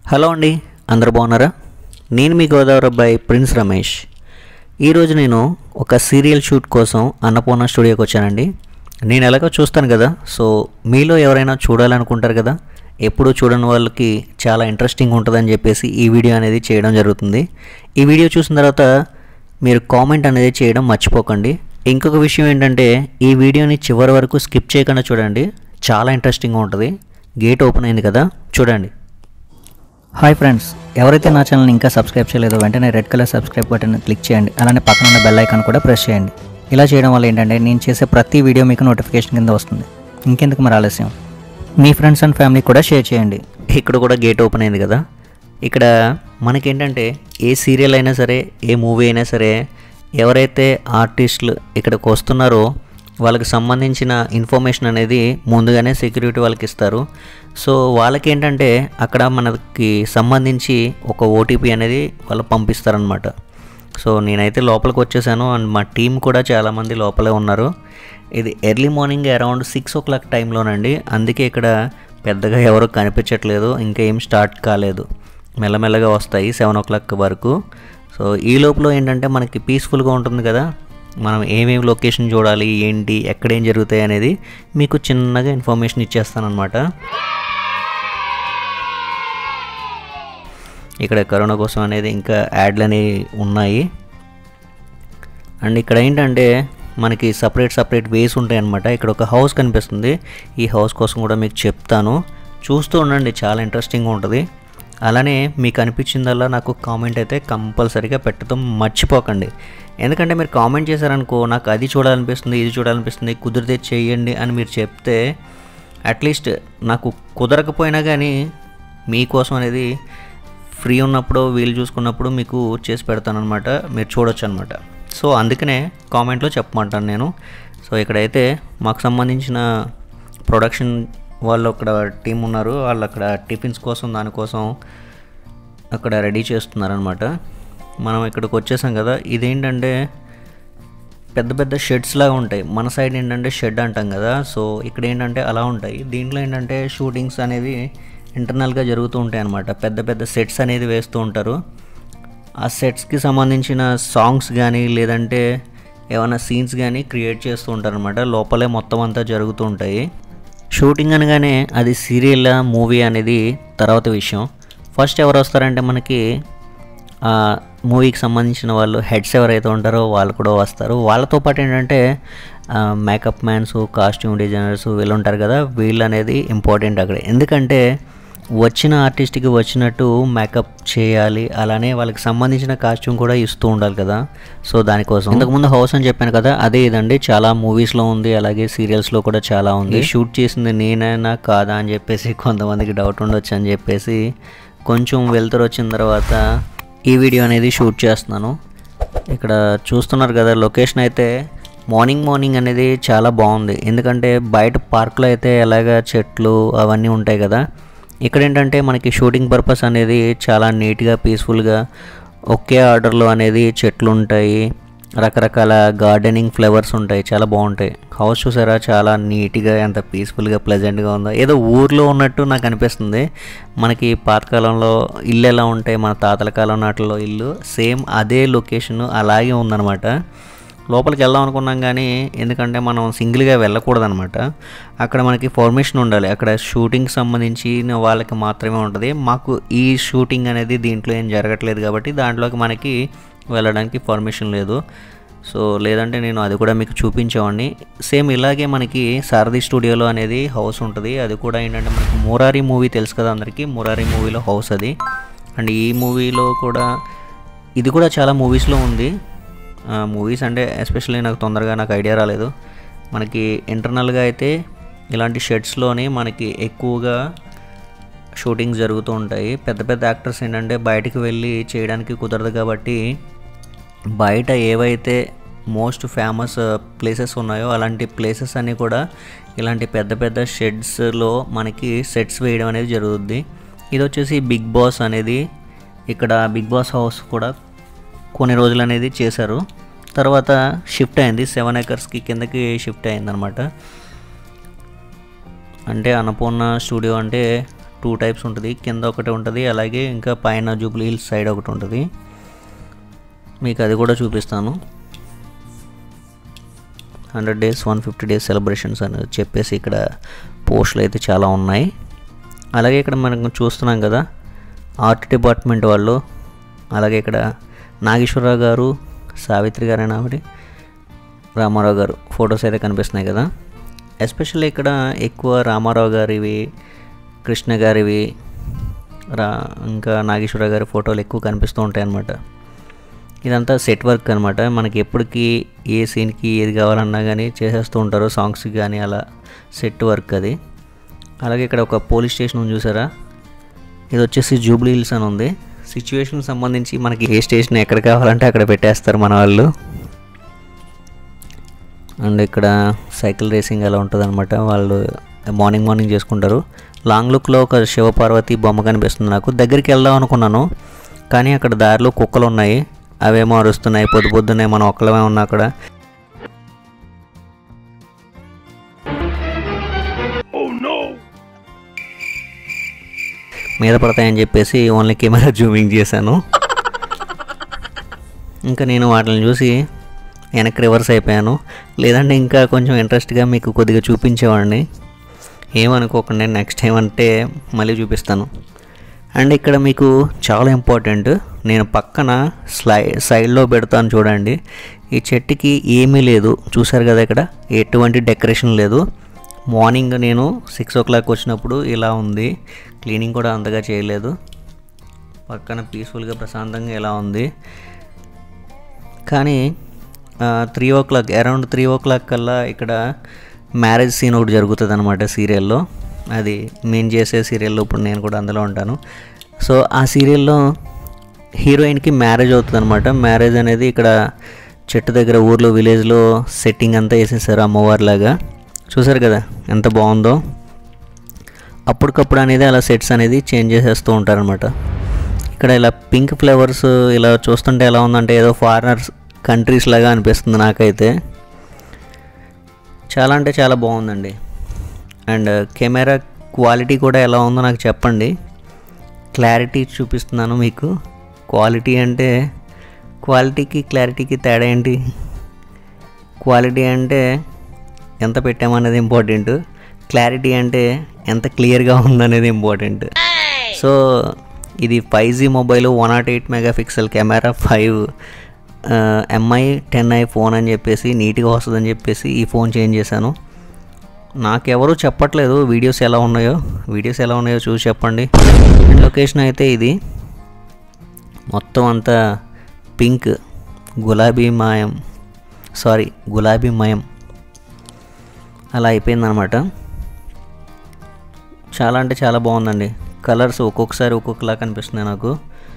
hello అండి అందరు బాగున్నారా నేను మీ గోదావరి అబ్బాయి ప్రిన్స్ రమేష్ ఈరోజు నేను ఒక సీరియల్ షూట్ కోసం అన్నపూర్ణ స్టూడియోకి వచ్చానండి నేను ఎలాగో చూస్తాను కదా సో మీలో ఎవరైనా చూడాలనుకుంటారు కదా ఎప్పుడూ చూడని వాళ్ళకి చాలా ఇంట్రెస్టింగ్ ఉంటుందని చెప్పేసి ఈ వీడియో అనేది చేయడం జరుగుతుంది ఈ వీడియో చూసిన తర్వాత మీరు కామెంట్ అనేది చేయడం మర్చిపోకండి ఇంకొక విషయం ఏంటంటే ఈ వీడియోని చివరి వరకు స్కిప్ చేయకుండా చూడండి చాలా ఇంట్రెస్టింగ్గా ఉంటుంది గేట్ ఓపెన్ అయింది కదా చూడండి హాయ్ ఫ్రెండ్స్ ఎవరైతే నా ఛానల్ని ఇంకా సబ్స్క్రైబ్ చేయలేదో వెంటనే red colour subscribe button click చేయండి అలానే పక్కన ఉన్న బెల్ ఐకాన్ కూడా ప్రెస్ చేయండి ఇలా చేయడం వల్ల ఏంటంటే నేను చేసే ప్రతి వీడియో మీకు నోటిఫికేషన్ కింద వస్తుంది ఇంకెందుకు మరి ఆలస్యం మీ ఫ్రెండ్స్ అండ్ ఫ్యామిలీ కూడా షేర్ చేయండి ఇక్కడ కూడా గేట్ ఓపెన్ అయింది కదా ఇక్కడ మనకేంటంటే ఏ సీరియల్ అయినా సరే ఏ మూవీ అయినా సరే ఎవరైతే ఆర్టిస్టులు ఇక్కడికి వస్తున్నారో వాళ్ళకి సంబంధించిన ఇన్ఫర్మేషన్ అనేది ముందుగానే సెక్యూరిటీ వాళ్ళకి ఇస్తారు సో వాళ్ళకి ఏంటంటే అక్కడ మనకి సంబంధించి ఒక ఓటీపీ అనేది వాళ్ళు పంపిస్తారనమాట సో నేనైతే లోపలికి వచ్చేసాను అండ్ మా టీం కూడా చాలామంది లోపలే ఉన్నారు ఇది early morning around six o'clock టైంలోనండి అందుకే ఇక్కడ పెద్దగా ఎవరు కనిపించట్లేదు ఇంకా ఏం స్టార్ట్ కాలేదు మెల్లమెల్లగా వస్తాయి సెవెన్ ఓ క్లాక్ వరకు సో ఈ లోపల ఏంటంటే మనకి పీస్ఫుల్గా ఉంటుంది కదా మనం ఏమేమి లొకేషన్ చూడాలి ఏంటి ఎక్కడేం జరుగుతాయి అనేది మీకు చిన్నగా ఇన్ఫర్మేషన్ ఇచ్చేస్తానమాట ఇక్కడ కరోనా కోసం అనేది ఇంకా యాడ్లు అనేవి ఉన్నాయి అండ్ ఇక్కడ ఏంటంటే మనకి సపరేట్ సపరేట్ వేస్ ఉంటాయి అన్నమాట ఇక్కడ ఒక హౌస్ కనిపిస్తుంది ఈ హౌస్ కోసం కూడా మీకు చెప్తాను చూస్తూ ఉండండి చాలా ఇంట్రెస్టింగ్గా ఉంటుంది అలానే మీకు అనిపించిందల్లా నాకు కామెంట్ అయితే కంపల్సరీగా పెట్టడం మర్చిపోకండి ఎందుకంటే మీరు కామెంట్ చేశారనుకో నాకు అది చూడాలనిపిస్తుంది ఇది చూడాలనిపిస్తుంది కుదిరితే చేయండి అని మీరు చెప్తే అట్లీస్ట్ నాకు కుదరకపోయినా కానీ మీకోసం అనేది ఫ్రీ ఉన్నప్పుడు వీలు చూసుకున్నప్పుడు మీకు చేసి పెడతాను అనమాట మీరు చూడొచ్చు అనమాట సో అందుకనే కామెంట్లో చెప్పమంటాను నేను సో ఇక్కడైతే మాకు సంబంధించిన ప్రొడక్షన్ వాళ్ళు అక్కడ టీం ఉన్నారు వాళ్ళు అక్కడ టిఫిన్స్ కోసం దానికోసం అక్కడ రెడీ చేస్తున్నారనమాట మనం ఇక్కడికి వచ్చేసాం కదా ఇదేంటంటే పెద్ద పెద్ద షెడ్స్ లాగా ఉంటాయి మన సైడ్ ఏంటంటే షెడ్ అంటాం కదా సో ఇక్కడ ఏంటంటే అలా ఉంటాయి దీంట్లో ఏంటంటే షూటింగ్స్ అనేవి ఇంటర్నల్గా జరుగుతూ ఉంటాయి అన్నమాట పెద్ద పెద్ద సెట్స్ అనేది వేస్తూ ఉంటారు ఆ సెట్స్కి సంబంధించిన సాంగ్స్ కానీ లేదంటే ఏమైనా సీన్స్ కానీ క్రియేట్ చేస్తూ ఉంటారనమాట లోపలే మొత్తం అంతా జరుగుతూ ఉంటాయి షూటింగ్ అనగానే అది సీరియల్ మూవీ అనేది తర్వాత విషయం ఫస్ట్ ఎవరు వస్తారంటే మనకి ఆ మూవీకి సంబంధించిన వాళ్ళు హెడ్స్ ఎవరైతే ఉంటారో వాళ్ళు కూడా వస్తారు వాళ్ళతో పాటు ఏంటంటే మేకప్ మ్యాన్స్ కాస్ట్యూమ్ డిజైనర్స్ వీళ్ళు ఉంటారు కదా వీళ్ళు అనేది ఇంపార్టెంట్ అక్కడ ఎందుకంటే వచ్చిన ఆర్టిస్ట్కి వచ్చినట్టు మేకప్ చేయాలి అలానే వాళ్ళకి సంబంధించిన కాస్ట్యూమ్ కూడా ఇస్తూ ఉండాలి కదా సో దానికోసం ఇంతకుముందు హౌస్ అని చెప్పాను కదా అదే ఇదండి చాలా మూవీస్లో ఉంది అలాగే సీరియల్స్లో కూడా చాలా ఉంది షూట్ చేసింది నేనైనా కాదా అని చెప్పేసి కొంతమందికి డౌట్ ఉండొచ్చు అని చెప్పేసి కొంచెం వెళ్తురు వచ్చిన తర్వాత ఈ వీడియో అనేది షూట్ చేస్తున్నాను ఇక్కడ చూస్తున్నారు కదా లొకేషన్ అయితే మార్నింగ్ మార్నింగ్ అనేది చాలా బాగుంది ఎందుకంటే బయట పార్క్లో అయితే ఎలాగ చెట్లు అవన్నీ ఉంటాయి కదా ఇక్కడ ఏంటంటే మనకి షూటింగ్ పర్పస్ అనేది చాలా నీట్గా పీస్ఫుల్గా ఒకే ఆర్డర్లో అనేది చెట్లు ఉంటాయి రకరకాల గార్డెనింగ్ ఫ్లవర్స్ ఉంటాయి చాలా బాగుంటాయి హౌస్ చూసారా చాలా నీట్గా ఎంత పీస్ఫుల్గా ప్లెజెంట్గా ఉందో ఏదో ఊర్లో ఉన్నట్టు నాకు అనిపిస్తుంది మనకి పాతకాలంలో ఇల్లు ఎలా ఉంటాయి మన తాతల కాలం నాటిలో ఇల్లు సేమ్ అదే లొకేషన్ అలాగే ఉందన్నమాట లోపలికి వెళ్దాం అనుకున్నాం కానీ ఎందుకంటే మనం సింగిల్గా వెళ్ళకూడదనమాట అక్కడ మనకి పర్మిషన్ ఉండాలి అక్కడ షూటింగ్ సంబంధించిన వాళ్ళకి మాత్రమే ఉంటుంది మాకు ఈ షూటింగ్ అనేది దీంట్లో ఏం జరగట్లేదు కాబట్టి దాంట్లోకి మనకి వెళ్ళడానికి పర్మిషన్ లేదు సో లేదంటే నేను అది కూడా మీకు చూపించేవాడిని సేమ్ ఇలాగే మనకి సారథి స్టూడియోలో అనేది హౌస్ ఉంటుంది అది కూడా ఏంటంటే మనకి మురారి మూవీ తెలుసు కదా అందరికీ మురారి మూవీలో హౌస్ అది అండ్ ఈ మూవీలో కూడా ఇది కూడా చాలా మూవీస్లో ఉంది మూవీస్ అంటే ఎస్పెషల్లీ నాకు తొందరగా నాకు ఐడియా రాలేదు మనకి ఇంటర్నల్గా అయితే ఇలాంటి షెడ్స్లోని మనకి ఎక్కువగా షూటింగ్స్ జరుగుతూ ఉంటాయి పెద్ద పెద్ద యాక్టర్స్ ఏంటంటే బయటికి వెళ్ళి చేయడానికి కుదరదు కాబట్టి బయట ఏవైతే మోస్ట్ ఫేమస్ ప్లేసెస్ ఉన్నాయో అలాంటి ప్లేసెస్ అన్నీ కూడా ఇలాంటి పెద్ద పెద్ద షెడ్స్లో మనకి సెట్స్ వేయడం అనేది జరుగుద్ది ఇది వచ్చేసి బిగ్ బాస్ అనేది ఇక్కడ బిగ్ బాస్ హౌస్ కూడా కొన్ని రోజులు అనేది చేశారు తర్వాత షిఫ్ట్ అయింది సెవెన్ ఎకర్స్కి కిందకి షిఫ్ట్ అయింది అనమాట అంటే అన్నపూర్ణ స్టూడియో అంటే టూ టూ టైప్స్ ఉంటుంది కింద ఒకటి ఉంటుంది అలాగే ఇంకా పైన జూబ్లీ హిల్స్ సైడ్ ఒకటి ఉంటుంది మీకు అది కూడా చూపిస్తాను hundred days one fifty days celebrations అని చెప్పేసి ఇక్కడ పోస్టులు అయితే చాలా ఉన్నాయి అలాగే ఇక్కడ మనం చూస్తున్నాం కదా ఆర్ట్ డిపార్ట్మెంట్ వాళ్ళు అలాగే ఇక్కడ నాగేశ్వరరావు గారు సావిత్రి గారు అయినా ఆవిడ రామారావు గారు ఫొటోస్ అయితే కనిపిస్తున్నాయి కదా ఎస్పెషల్లీ ఇక్కడ ఎక్కువ రామారావు గారివి కృష్ణ గారివి రా ఇంకా నాగేశ్వరరావు గారి ఫోటోలు ఎక్కువ కనిపిస్తూ ఉంటాయి అన్నమాట ఇదంతా సెట్ వర్క్ అనమాట మనకి ఎప్పటికీ ఏ సీన్కి ఏది కావాలన్నా కానీ చేసేస్తూ ఉంటారు సాంగ్స్కి కానీ అలా సెట్ వర్క్ అది అలాగే ఇక్కడ ఒక పోలీస్ స్టేషన్ ఉంది చూసారా ఇది వచ్చేసి జూబ్లీ హిల్స్ అని ఉంది సిచ్యువేషన్ సంబంధించి మనకి ఏ స్టేషన్ ఎక్కడ కావాలంటే అక్కడ పెట్టేస్తారు మన వాళ్ళు అండ్ ఇక్కడ సైకిల్ రేసింగ్ అలా ఉంటుంది అనమాట వాళ్ళు మార్నింగ్ మార్నింగ్ చేసుకుంటారు లాంగ్ లుక్లో ఒక శివపార్వతి బొమ్మ కనిపిస్తుంది నాకు దగ్గరికి వెళ్దాం అనుకున్నాను కానీ అక్కడ దారిలో కుక్కలు ఉన్నాయి అవేమో అరుస్తున్నాయి పొద్దు పొద్దున్నే మనం ఒక్కలమే ఉన్నా అక్కడ మీద పడతాయని చెప్పేసి ఓన్లీ కెమెరా జూమింగ్ చేశాను ఇంకా నేను వాటిని చూసి వెనక్కి రివర్స్ అయిపోయాను లేదంటే ఇంకా కొంచెం ఇంట్రెస్ట్గా మీకు కొద్దిగా చూపించేవాడిని ఏమనుకోకుండా నెక్స్ట్ టైం అంటే మళ్ళీ చూపిస్తాను అండ్ ఇక్కడ మీకు చాలా ఇంపార్టెంట్ నేను పక్కన స్లై సైడ్లో పెడతాను చూడండి ఈ చెట్టుకి ఏమీ లేదు చూసారు కదా ఇక్కడ ఎటువంటి డెకరేషన్ లేదు మార్నింగ్ నేను సిక్స్ ఓ క్లాక్ వచ్చినప్పుడు ఇలా ఉంది క్లీనింగ్ కూడా అంతగా చేయలేదు పక్కన పీస్ఫుల్గా ప్రశాంతంగా ఇలా ఉంది కానీ three o'clock around three o'clock కల్లా ఇక్కడ మ్యారేజ్ సీన్ ఒకటి జరుగుతుంది అనమాట సీరియల్లో అది మేము చేసే సీరియల్లో ఇప్పుడు నేను కూడా అందులో ఉంటాను సో ఆ సీరియల్లో హీరోయిన్కి మ్యారేజ్ అవుతుంది అనమాట మ్యారేజ్ అనేది ఇక్కడ చెట్టు దగ్గర ఊర్లో విలేజ్లో సెట్టింగ్ అంతా వేసేసారు అమ్మవారిలాగా చూసారు కదా ఎంత బాగుందో అప్పటికప్పుడు అనేది అలా సెట్స్ అనేది చేంజ్ చేసేస్తూ ఉంటారనమాట ఇక్కడ ఇలా పింక్ ఫ్లేవర్స్ ఇలా చూస్తుంటే ఎలా ఉందంటే ఏదో ఫారినర్స్ కంట్రీస్ లాగా అనిపిస్తుంది నాకైతే చాలా అంటే చాలా బాగుందండి అండ్ కెమెరా క్వాలిటీ కూడా ఎలా ఉందో నాకు చెప్పండి క్లారిటీ చూపిస్తున్నాను మీకు క్వాలిటీ అంటే క్వాలిటీకి క్లారిటీకి తేడా ఏంటి క్వాలిటీ అంటే ఎంత పెట్టామనేది ఇంపార్టెంట్ క్లారిటీ అంటే ఎంత క్లియర్గా ఉందనేది ఇంపార్టెంట్ సో ఇది five G mobile one not eight megapixel camera five Mi ten i phone అని చెప్పేసి నీట్గా వస్తుందని చెప్పేసి ఈ ఫోన్ చేంజ్ చేశాను నాకెవరు చెప్పట్లేదు వీడియోస్ ఎలా ఉన్నాయో వీడియోస్ ఎలా ఉన్నాయో చూసి చెప్పండి లొకేషన్ అయితే ఇది మొత్తం అంతా పింక్ గులాబీ మాయం సారీ గులాబీ మయం అలా అయిపోయిందనమాట చాలా అంటే చాలా బాగుందండి కలర్స్ ఒక్కొక్కసారి ఒక్కొక్కలా కనిపిస్తున్నాయి నాకు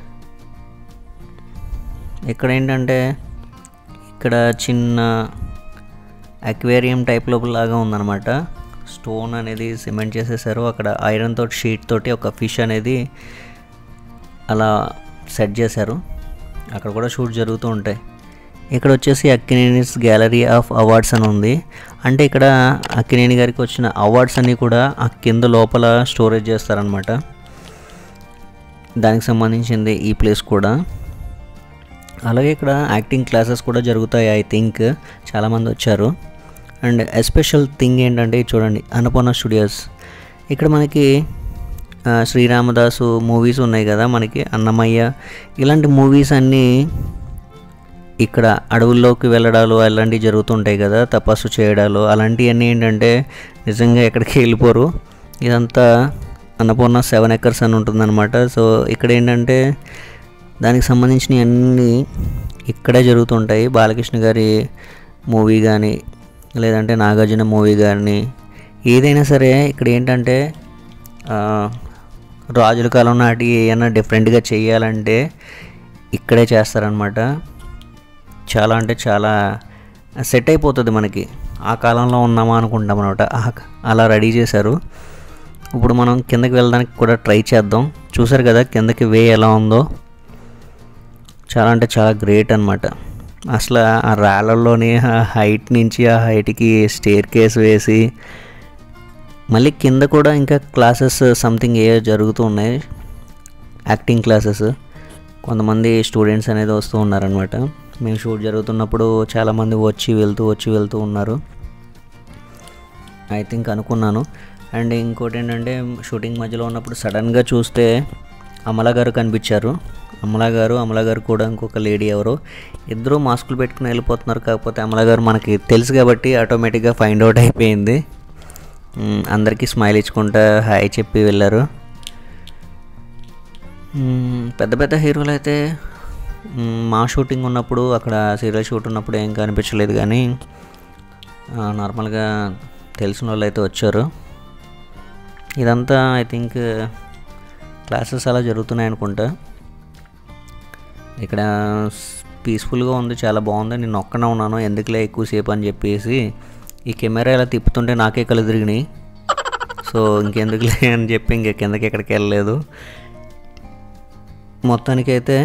ఇక్కడ ఏంటంటే ఇక్కడ చిన్న అక్వేరియం టైప్లో లాగా ఉందన్నమాట స్టోన్ అనేది సిమెంట్ చేసేసారు అక్కడ ఐరన్ తోటి షీట్ తోటి ఒక ఫిష్ అనేది అలా సెట్ చేశారు అక్కడ కూడా షూట్ జరుగుతూ ఉంటాయి ఇక్కడ వచ్చేసి అక్కినేనిస్ గ్యాలరీ ఆఫ్ అవార్డ్స్ అని ఉంది అంటే ఇక్కడ అక్కినేని గారికి వచ్చిన అవార్డ్స్ అన్నీ కూడా ఆ కింద లోపల స్టోరేజ్ చేస్తారనమాట దానికి సంబంధించింది ఈ ప్లేస్ కూడా అలాగే ఇక్కడ యాక్టింగ్ క్లాసెస్ కూడా జరుగుతాయి ఐ థింక్ చాలామంది వచ్చారు అండ్ ఎస్పెషల్ థింగ్ ఏంటంటే ఇది చూడండి అన్నపూర్ణ స్టూడియోస్ ఇక్కడ మనకి ఆ, శ్రీరామదాసు మూవీస్ ఉన్నాయి కదా మనకి అన్నమయ్య ఇలాంటి మూవీస్ అన్నీ ఇక్కడ అడవుల్లోకి వెళ్ళడాలు అలాంటివి జరుగుతుంటాయి కదా తపస్సు చేయడాలు అలాంటివన్నీ ఏంటంటే నిజంగా ఎక్కడికి వెళ్ళిపోరు ఇదంతా అన్నపూర్ణ సెవెన్ ఎకర్స్ అని ఉంటుందన్నమాట సో ఇక్కడ ఏంటంటే దానికి సంబంధించిన అన్నీ ఇక్కడే జరుగుతుంటాయి బాలకృష్ణ గారి మూవీ కానీ లేదంటే నాగార్జున మూవీ కానీ ఏదైనా సరే ఇక్కడ ఏంటంటే ఆ, రాజుల కాలం నాటి ఏమైనా డిఫరెంట్గా చేయాలంటే ఇక్కడే చేస్తారనమాట చాలా అంటే చాలా సెట్ అయిపోతుంది మనకి ఆ కాలంలో ఉన్నామా అనుకుంటాం అనమాట అలా రెడీ చేశారు ఇప్పుడు మనం కిందకి వెళ్ళడానికి కూడా ట్రై చేద్దాం చూసారు కదా కిందకి వే ఎలా ఉందో చాలా అంటే చాలా గ్రేట్ అనమాట అసలు ఆ రాళ్ళల్లోని ఆ హైట్ నుంచి ఆ హైట్కి స్టేర్ కేస్ వేసి మళ్ళీ కింద కూడా ఇంకా క్లాసెస్ సంథింగ్ ఏ జరుగుతూ ఉన్నాయి యాక్టింగ్ క్లాసెస్ కొంతమంది స్టూడెంట్స్ అనేది వస్తూ ఉన్నారనమాట మేము షూట్ జరుగుతున్నప్పుడు చాలామంది వచ్చి వెళ్తూ వచ్చి వెళ్తూ ఉన్నారు ఐ థింక్ అనుకున్నాను అండ్ ఇంకోటి ఏంటంటే షూటింగ్ మధ్యలో ఉన్నప్పుడు సడన్గా చూస్తే అమల గారు కనిపించారు అమల గారు అమల గారు కూడా ఇంకొక లేడీ ఎవరు ఇద్దరు మాస్కులు పెట్టుకుని వెళ్ళిపోతున్నారు కాకపోతే అమల గారు మనకి తెలుసు కాబట్టి ఆటోమేటిక్గా ఫైండ్ అవుట్ అయిపోయింది మ్, అందరికీ స్మైల్ ఇచ్చుకుంటా హాయ్ చెప్పి వెళ్ళారు మ్, పెద్ద పెద్ద హీరోలు అయితే మ్, మా షూటింగ్ ఉన్నప్పుడు అక్కడ సీరియల్ షూట్ ఉన్నప్పుడు ఏం కనిపించలేదు కానీ ఆ, నార్మల్గా తెలిసిన వాళ్ళు అయితే వచ్చారు ఇదంతా ఐ థింక్ క్లాసెస్ అలా జరుగుతున్నాయి అనుకుంటా ఇక్కడ పీస్ఫుల్గా ఉంది చాలా బాగుంది నేను ఒక్కనే ఉన్నాను ఎందుకులే ఎక్కువసేపు అని చెప్పేసి ఈ కెమెరా ఇలా తిప్పుతుంటే నాకే కళ్ళు తిరిగినాయి సో ఇంకెందుకులే అని చెప్పి ఇంక కిందకి ఎక్కడికి వెళ్ళలేదు మొత్తానికైతే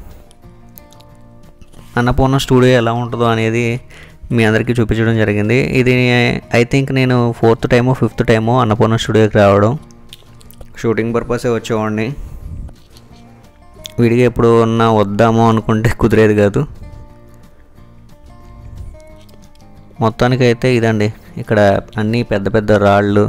అన్నపూర్ణ స్టూడియో ఎలా ఉంటుందో అనేది మీ అందరికీ చూపించడం జరిగింది ఇది ఐ థింక్ నేను ఫోర్త్ టైమో ఫిఫ్త్ టైమో అన్నపూర్ణ స్టూడియోకి రావడం షూటింగ్ పర్పసే వచ్చేవాడిని విడిగా ఎప్పుడు ఉన్నా వద్దామో అనుకుంటే కుదిరేది కాదు మొత్తానికైతే ఇదండి ఇక్కడ అన్నీ పెద్ద పెద్ద రాళ్ళు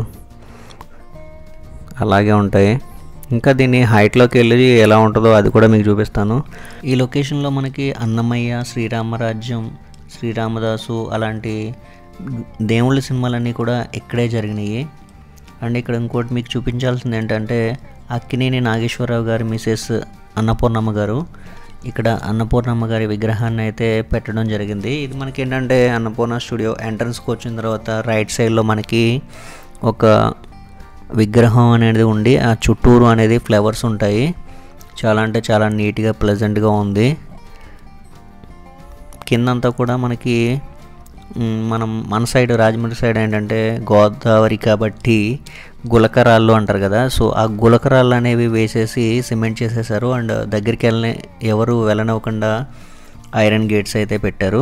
అలాగే ఉంటాయి ఇంకా దీన్ని హైట్లోకి వెళ్ళి ఎలా ఉంటుందో అది కూడా మీకు చూపిస్తాను ఈ లొకేషన్లో మనకి అన్నమయ్య శ్రీరామరాజ్యం శ్రీరామదాసు అలాంటి దేవుళ్ళ సినిమాలన్నీ కూడా ఇక్కడే జరిగినాయి అండ్ ఇక్కడ ఇంకోటి మీకు చూపించాల్సింది ఏంటంటే అక్కినేని నాగేశ్వరరావు గారి మిసెస్ అన్నపూర్ణమ్మ గారు ఇక్కడ అన్నపూర్ణమ్మ గారి విగ్రహాన్ని అయితే పెట్టడం జరిగింది ఇది మనకి ఏంటంటే అన్నపూర్ణ స్టూడియో ఎంట్రన్స్కి వచ్చిన తర్వాత రైట్ సైడ్లో మనకి ఒక విగ్రహం అనేది ఉండి ఆ చుట్టూరు అనేది ఫ్లవర్స్ ఉంటాయి చాలా అంటే చాలా నీట్గా ప్లెజెంట్గా ఉంది కిందంతా కూడా మనకి మ్, మనం మన సైడ్ రాజమండ్రి సైడ్ ఏంటంటే గోదావరి కాబట్టి గులకరాళ్ళు అంటారు కదా సో ఆ గులకరాళ్ళు అనేవి వేసేసి సిమెంట్ చేసేసారు అండ్ దగ్గరికి వెళ్ళని ఎవరు వెళ్ళనివ్వకుండా ఐరన్ గేట్స్ అయితే పెట్టారు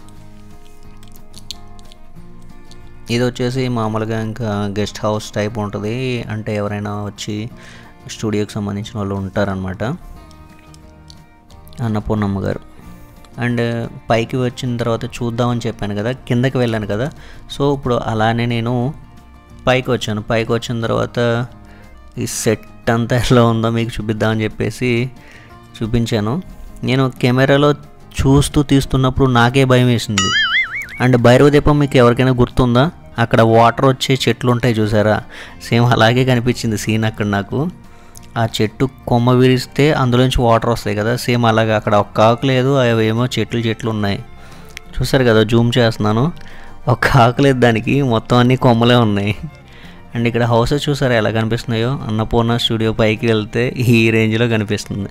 ఇది వచ్చేసి మామూలుగా ఇంకా గెస్ట్ హౌస్ టైప్ ఉంటుంది అంటే ఎవరైనా వచ్చి స్టూడియోకి సంబంధించిన వాళ్ళు ఉంటారనమాట అన్నపూర్ణమ్మ గారు అండ్ పైకి వచ్చిన తర్వాత చూద్దామని చెప్పాను కదా కిందకి వెళ్ళాను కదా సో ఇప్పుడు అలానే నేను పైకి వచ్చాను పైకి వచ్చిన తర్వాత ఈ సెట్ అంతా ఎలా ఉందో మీకు చూపిద్దామని చెప్పేసి చూపించాను నేను కెమెరాలో చూస్తూ తీస్తున్నప్పుడు నాకే భయం వేసింది అండ్ భైరవ దీపం మీకు ఎవరికైనా గుర్తుందా అక్కడ వాటర్ వచ్చే చెట్లు ఉంటాయి చూసారా సేమ్ అలాగే కనిపించింది సీన్ అక్కడ నాకు ఆ చెట్టు కొమ్మ విరిస్తే అందులోంచి వాటర్ వస్తాయి కదా సేమ్ అలాగే అక్కడ ఒక్క ఆకు లేదు అవేమో చెట్లు చెట్లు ఉన్నాయి చూసారు కదా జూమ్ చేస్తున్నాను ఒక్క ఆకు లేదు దానికి మొత్తం అన్ని కొమ్మలే ఉన్నాయి అండ్ ఇక్కడ హౌసెస్ చూసారా ఎలా కనిపిస్తున్నాయో అన్నపూర్ణ స్టూడియో పైకి వెళ్తే ఈ రేంజ్లో కనిపిస్తుంది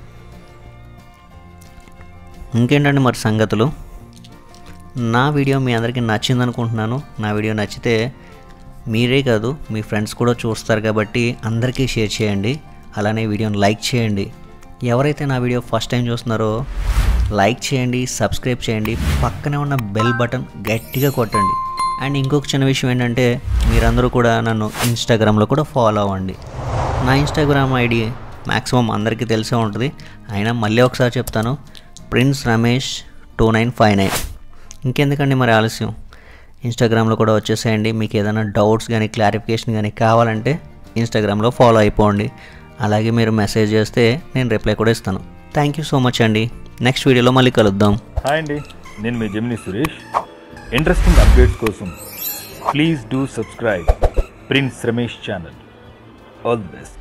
ఇంకేంటండి మరి సంగతులు నా వీడియో మీ అందరికీ నచ్చింది అనుకుంటున్నాను నా వీడియో నచ్చితే మీరే కాదు మీ ఫ్రెండ్స్ కూడా చూస్తారు కాబట్టి అందరికీ షేర్ చేయండి అలానే వీడియోని లైక్ చేయండి ఎవరైతే నా వీడియో ఫస్ట్ టైం చూస్తున్నారో లైక్ చేయండి సబ్స్క్రైబ్ చేయండి పక్కనే ఉన్న బెల్ బటన్ గట్టిగా కొట్టండి అండ్ ఇంకొక చిన్న విషయం ఏంటంటే మీరందరూ కూడా నన్ను ఇన్స్టాగ్రామ్లో కూడా ఫాలో అవ్వండి నా ఇన్స్టాగ్రామ్ ఐడి మ్యాక్సిమం అందరికీ తెలిసే ఉంటుంది అయినా మళ్ళీ ఒకసారి చెప్తాను prince Ramesh two nine five nine ఇంకెందుకండి మరి ఆలస్యం ఇన్స్టాగ్రామ్లో కూడా వచ్చేసేయండి మీకు ఏదైనా డౌట్స్ కానీ క్లారిఫికేషన్ కానీ కావాలంటే ఇన్స్టాగ్రామ్లో ఫాలో అయిపోండి అలాగే మీరు మెసేజ్ చేస్తే నేను రిప్లై కూడా ఇస్తాను థ్యాంక్ యూ సో మచ్ అండి నెక్స్ట్ వీడియోలో మళ్ళీ కలుద్దాం హాయ్ అండి నేను మీ జమిని సురేష్ ఇంట్రెస్టింగ్ అప్డేట్స్ కోసం please do subscribe prince Ramesh channel all the best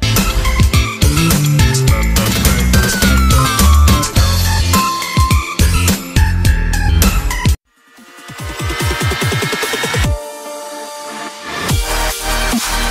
Thank